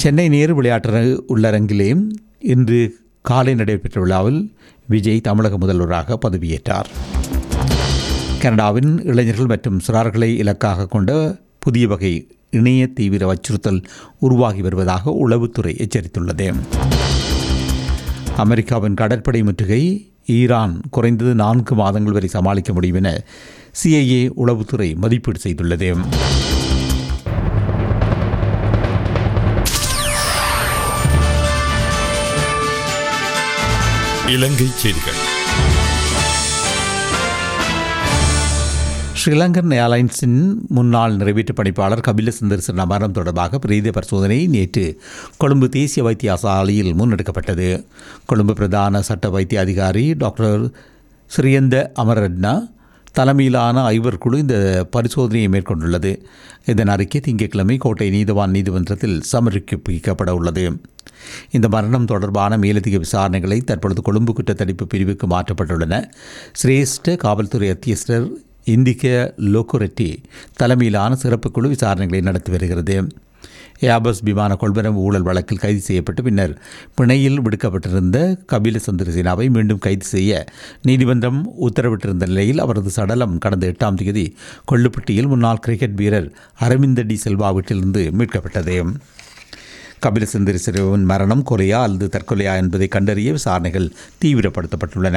சென்னை நேரு விளையாட்டு உள்ளரங்கிலே இன்று காலை நடைபெற்ற விழாவில் விஜய் தமிழக முதல்வராக பதவியேற்றார் கனடாவின் இளைஞர்கள் மற்றும் சிறார்களை இலக்காக கொண்ட புதிய வகை இணைய தீவிர அச்சுறுத்தல் உருவாகி வருவதாக உளவுத்துறை எச்சரித்துள்ளது அமெரிக்காவின் கடற்படை முற்றுகை ஈரான் குறைந்தது நான்கு மாதங்கள் வரை சமாளிக்க முடியும் என சிஐஏ உளவுத்துறை மதிப்பீடு செய்துள்ளது இலங்கை செய்திகள் ஸ்ரீலங்கன் ஏர்லைன்ஸின் முன்னாள் நிறைவேற்று பணிப்பாளர் கபில சுந்தர்சன் மரணம் தொடர்பாக பிரேத பரிசோதனை நேற்று கொழும்பு தேசிய வைத்தியசாலையில் முன்னெடுக்கப்பட்டது கொழும்பு பிரதான சட்ட வைத்திய அதிகாரி டாக்டர் ஸ்ரீயந்த அமரட்னா தலைமையிலான ஐவர் குழு இந்த பரிசோதனையை மேற்கொண்டுள்ளது இதன் அறிக்கை திங்கட்கிழமை கோட்டை நீதிவான் நீதிமன்றத்தில் சமர்ப்பிக்கப்பட உள்ளது இந்த மரணம் தொடர்பான மேலதிக விசாரணைகளை தற்பொழுது கொழும்பு குற்றத்தடுப்பு பிரிவுக்கு மாற்றப்பட்டுள்ளன சிரேஷ்ட காவல்துறை அத்தியஸ்டர் இந்திக லோக்குரெட்டி தலைமையிலான சிறப்பு குழு விசாரணைகளை நடத்தி வருகிறது ஏபஸ் விமான கொள்வனவு ஊழல் வழக்கில் கைது செய்யப்பட்டு பின்னர் பிணையில் விடுக்கப்பட்டிருந்த கபில சந்திரசேனாவை மீண்டும் கைது செய்ய நீதிமன்றம் உத்தரவிட்டிருந்த நிலையில் அவரது சடலம் கடந்த எட்டாம் தேதி கொள்ளுப்பட்டியில் முன்னாள் கிரிக்கெட் வீரர் அரவிந்த டி செல்வா வீட்டிலிருந்து மீட்கப்பட்டது கபில சந்திரசேனாவின் மரணம் கொலையா அல்லது தற்கொலையா என்பதை கண்டறிய விசாரணைகள் தீவிரப்படுத்தப்பட்டுள்ளன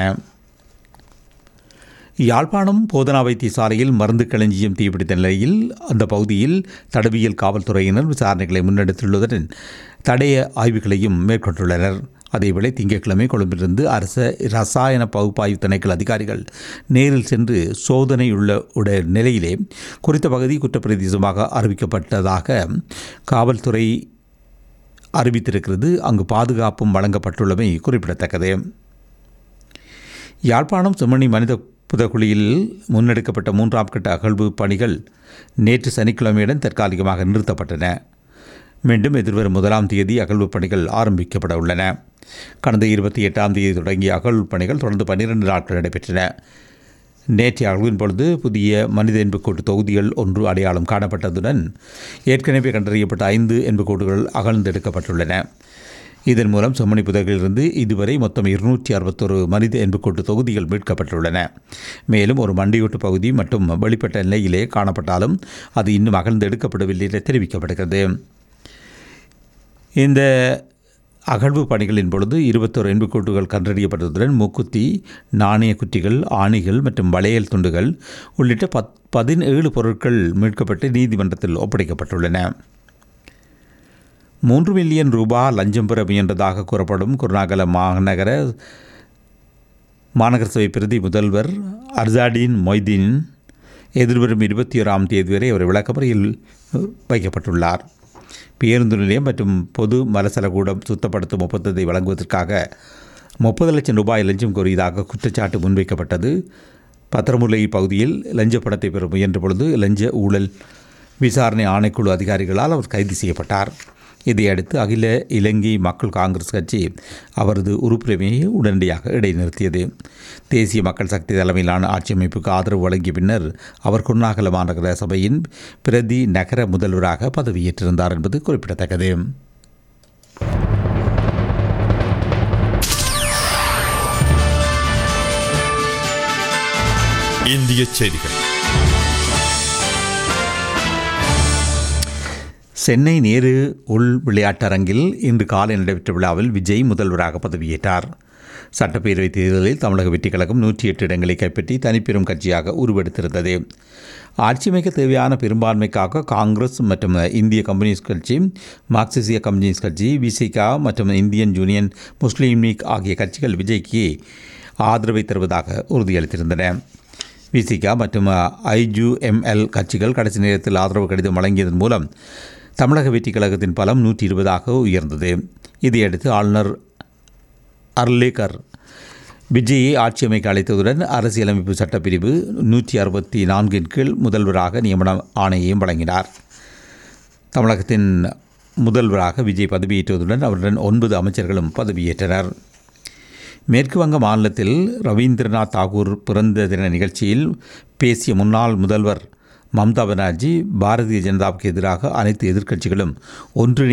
யாழ்ப்பாணம் போதனா வைத்தியசாலையில் மருந்து களஞ்சியம் தீப்பிடித்த நிலையில் அந்த பகுதியில் தடவியல் காவல்துறையினர் விசாரணைகளை முன்னெடுத்துள்ளதுடன் தடய ஆய்வுகளையும் மேற்கொண்டுள்ளனர் அதேவேளை திங்கட்கிழமை கொழும்பிலிருந்து அரச ரசாயன பகுப்பாய்வு திணைக்கள அதிகாரிகள் நேரில் சென்று சோதனை உள்ள உடைய நிலையிலே குறித்த பகுதி குற்றப்பிரதேசமாக அறிவிக்கப்பட்டதாக காவல்துறை அறிவித்திருக்கிறது அங்கு பாதுகாப்பும் வழங்கப்பட்டுள்ளமை குறிப்பிடத்தக்கது யாழ்ப்பாணம் செம்மணி மனித புதகுழியில் முன்னெடுக்கப்பட்ட மூன்றாம் கட்ட அகழ்வு பணிகள் நேற்று சனிக்கிழமையுடன் தற்காலிகமாக நிறுத்தப்பட்டன மீண்டும் எதிர்வரும் முதலாம் தேதி அகழ்வு பணிகள் ஆரம்பிக்கப்பட உள்ளன கடந்த இருபத்தி எட்டாம் தேதி தொடங்கிய அகழ்வு பணிகள் தொடர்ந்து பன்னிரண்டு நாட்கள் நடைபெற்றன நேற்றைய அகழ்வின் பொழுது புதிய மனித எண்புக்கூட்டு தொகுதிகள் ஒன்று அடையாளம் காணப்பட்டதுடன் ஏற்கனவே கண்டறியப்பட்ட ஐந்து எண்புக்கூட்டுகள் அகழ்ந்தெடுக்கப்பட்டுள்ளன இதன் மூலம் செம்மணி புதர்களிலிருந்து இதுவரை மொத்தம் இருநூற்றி அறுபத்தொரு மனித எண்புக்கூட்டு தொகுதிகள் மீட்கப்பட்டுள்ளன மேலும் ஒரு மண்டியூட்டு பகுதி மட்டும் வெளிப்பட்ட நிலையிலே காணப்பட்டாலும் அது இன்னும் அகழ்ந்து எடுக்கப்படவில்லை என தெரிவிக்கப்படுகிறது இந்த அகழ்வு பணிகளின் பொழுது இருபத்தோரு எண்புக்கூட்டுகள் கண்டறியப்பட்டதுடன் மூக்குத்தி நாணய குட்டிகள் ஆணிகள் மற்றும் வளையல் துண்டுகள் உள்ளிட்ட பத் பதினேழு பொருட்கள் மீட்கப்பட்டு நீதிமன்றத்தில் ஒப்படைக்கப்பட்டுள்ளன மூன்று மில்லியன் ரூபாய் லஞ்சம் பெற முயன்றதாக கூறப்படும் குருநாகல மாநகர மாநகர சபை பிரதி முதல்வர் அர்சாடீன் மொய்தீன் எதிர்வரும் இருபத்தி ஓராம் தேதி வரை அவர் விளக்கமறையில் வைக்கப்பட்டுள்ளார் பேருந்து நிலையம் மற்றும் பொது மலசலகூடம் சுத்தப்படுத்தும் ஒப்பந்தத்தை வழங்குவதற்காக முப்பது லட்சம் ரூபாய் லஞ்சம் கோரியதாக குற்றச்சாட்டு முன்வைக்கப்பட்டது பத்திரமுல்லை பகுதியில் லஞ்ச பணத்தை பெற முயன்ற பொழுது லஞ்ச ஊழல் விசாரணை ஆணைக்குழு அதிகாரிகளால் அவர் கைது செய்யப்பட்டார் இதையடுத்து அகில இலங்கை மக்கள் காங்கிரஸ் கட்சி அவரது உறுப்புரிமையை உடனடியாக இடைநிறுத்தியது தேசிய மக்கள் சக்தி தலைமையிலான ஆட்சி அமைப்புக்கு ஆதரவு வழங்கிய பின்னர் அவர் குருநாகல மாநகர சபையின் பிரதி நகர முதல்வராக பதவியேற்றிருந்தார் என்பது குறிப்பிடத்தக்கது இந்திய செய்திகள் சென்னை நேரு உள் விளையாட்டரங்கில் இன்று காலை நடைபெற்ற விழாவில் விஜய் முதல்வராக பதவியேற்றார் சட்டப்பேரவைத் தேர்தலில் தமிழக வெற்றிக் கழகம் நூற்றி எட்டு இடங்களை கைப்பற்றி தனிப்பெரும் கட்சியாக உருவெடுத்திருந்தது ஆட்சியமைக்க தேவையான பெரும்பான்மைக்காக காங்கிரஸ் மற்றும் இந்திய கம்யூனிஸ்ட் கட்சி மார்க்சிசிய கம்யூனிஸ்ட் கட்சி விசிகா மற்றும் இந்தியன் யூனியன் முஸ்லீம் லீக் ஆகிய கட்சிகள் விஜய்க்கு ஆதரவை தருவதாக உறுதியளித்திருந்தன விசிகா மற்றும் ஐஜூஎம்எல் கட்சிகள் கடைசி நேரத்தில் ஆதரவு கடிதம் வழங்கியதன் மூலம் தமிழக வெற்றிக் கழகத்தின் பலம் நூற்றி இருபதாக உயர்ந்தது இதையடுத்து ஆளுநர் அர்லேக்கர் விஜயை ஆட்சி அமைக்க அழைத்ததுடன் அரசியலமைப்பு சட்டப்பிரிவு நூற்றி அறுபத்தி நான்கின் கீழ் முதல்வராக நியமன ஆணையையும் வழங்கினார் தமிழகத்தின் முதல்வராக விஜய் பதவியேற்றதுடன் அவருடன் ஒன்பது அமைச்சர்களும் பதவியேற்றனர் மேற்கு வங்க மாநிலத்தில் ரவீந்திரநாத் தாகூர் பிறந்த தின நிகழ்ச்சியில் பேசிய முன்னாள் முதல்வர் மம்தா பானர்ஜி பாரதிய ஜனதாவுக்கு எதிராக அனைத்து எதிர்க்கட்சிகளும் ஒன்றிணை